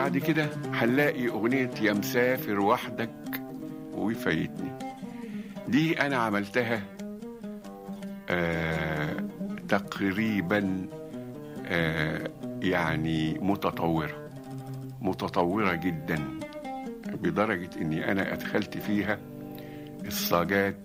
بعد كده هنلاقي أغنية يا مسافر وحدك وفايتني دي أنا عملتها آه تقريبا آه يعني متطورة متطورة جدا بدرجة إني أنا أدخلت فيها الصاجات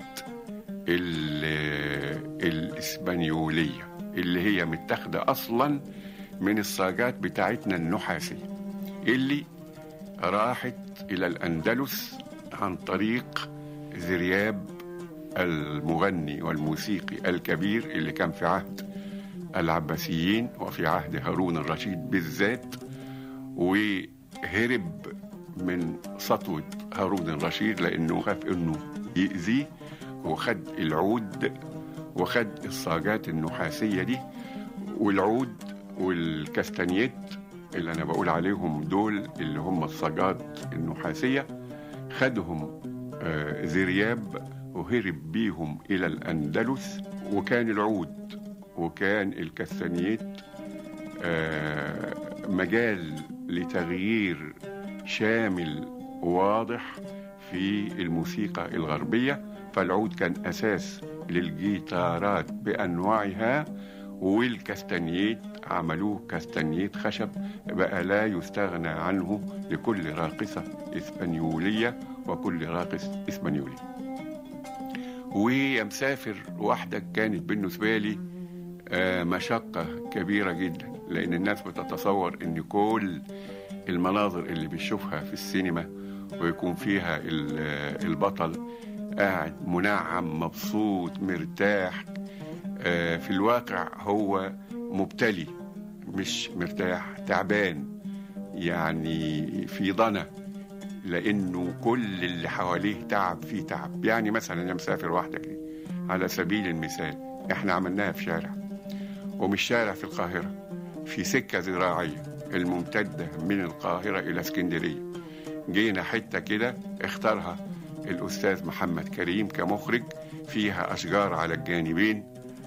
ال- الإسبانيولية اللي هي متاخدة أصلا من الصاجات بتاعتنا النحاسية اللي راحت إلى الأندلس عن طريق ذرياب المغني والموسيقي الكبير اللي كان في عهد العباسيين وفي عهد هارون الرشيد بالذات وهرب من سطوة هارون الرشيد لأنه خاف إنه يأذيه وخد العود وخد الصاجات النحاسية دي والعود والكاستانيت اللي أنا بقول عليهم دول اللي هم الصاجات النحاسية خدهم آه، ذرياب وهرب بيهم إلى الأندلس وكان العود وكان الكاستانيت آه، مجال لتغيير شامل واضح في الموسيقى الغربية فالعود كان أساس للجيتارات بأنواعها والكاستانيت عملوه كاستانيت خشب بقى لا يستغنى عنه لكل راقصة إسبانيولية وكل راقص إسبانيولي ويا مسافر وحدك كانت بالنسبة لي آه، مشقة كبيرة جدا لأن الناس بتتصور إن كل المناظر اللي بتشوفها في السينما ويكون فيها ال- البطل قاعد منعم مبسوط مرتاح آه، في الواقع هو مبتلي مش مرتاح تعبان يعني في ضنا لانه كل اللي حواليه تعب فيه تعب يعني مثلا يا مسافر وحدك دي على سبيل المثال احنا عملناها في شارع ومش شارع في القاهرة في سكة زراعية الممتدة من القاهرة إلى اسكندرية جينا حتة كده اختارها الأستاذ محمد كريم كمخرج فيها أشجار على الجانبين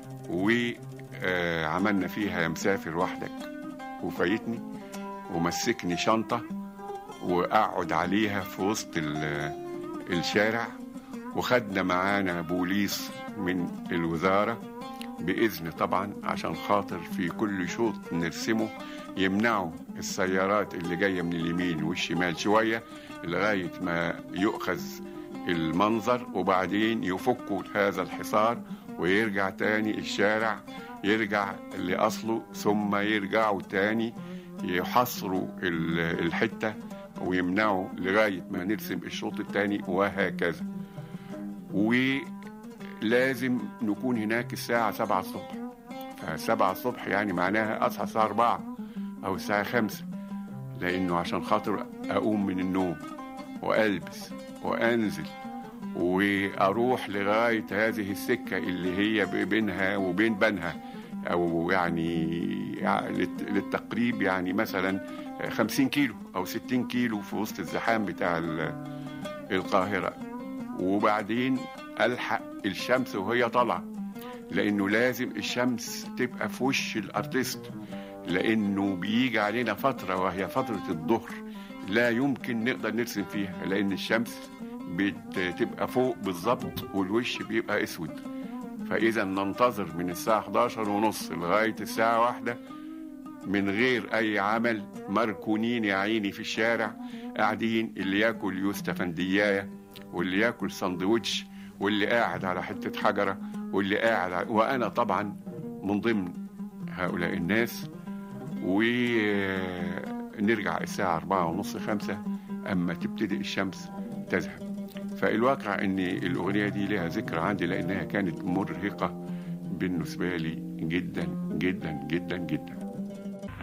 وعملنا فيها يا مسافر وحدك وفايتني ومسكني شنطة وأقعد عليها في وسط ال- الشارع وخدنا معانا بوليس من الوزارة بإذن طبعا عشان خاطر في كل شوط نرسمه يمنعوا السيارات اللي جاية من اليمين والشمال شوية لغاية ما يؤخذ المنظر وبعدين يفكوا هذا الحصار ويرجع تاني الشارع يرجع لأصله ثم يرجعوا تاني يحصروا ال- الحتة ويمنعوا لغاية ما نرسم الشوط التاني وهكذا ولازم نكون هناك الساعة سبعة الصبح فسبعة الصبح يعني معناها أصحى الساعة أربعة أو الساعة خمسة لأنه عشان خاطر أقوم من النوم وألبس وأنزل وأروح لغاية هذه السكة اللي هي بينها وبين بنها أو يعني للت- للتقريب يعني مثلا خمسين كيلو أو ستين كيلو في وسط الزحام بتاع ال- القاهرة وبعدين ألحق الشمس وهي طالعة لأنه لازم الشمس تبقى في وش الأرتيست لأنه بيجي علينا فترة وهي فترة الظهر لا يمكن نقدر نرسم فيها لأن الشمس بتبقى فوق بالظبط والوش بيبقى أسود فإذا ننتظر من الساعة 11 ونص لغاية الساعة واحدة من غير أي عمل مركونين يا عيني في الشارع قاعدين اللي ياكل يوستفندياية واللي ياكل سندوتش واللي قاعد على حتة حجرة واللي قاعد على... وأنا طبعا من ضمن هؤلاء الناس ونرجع الساعة أربعة ونص خمسة أما تبتدئ الشمس تذهب فالواقع أن الأغنية دي لها ذكرى عندي لأنها كانت مرهقة بالنسبة لي جدا جدا جدا جدا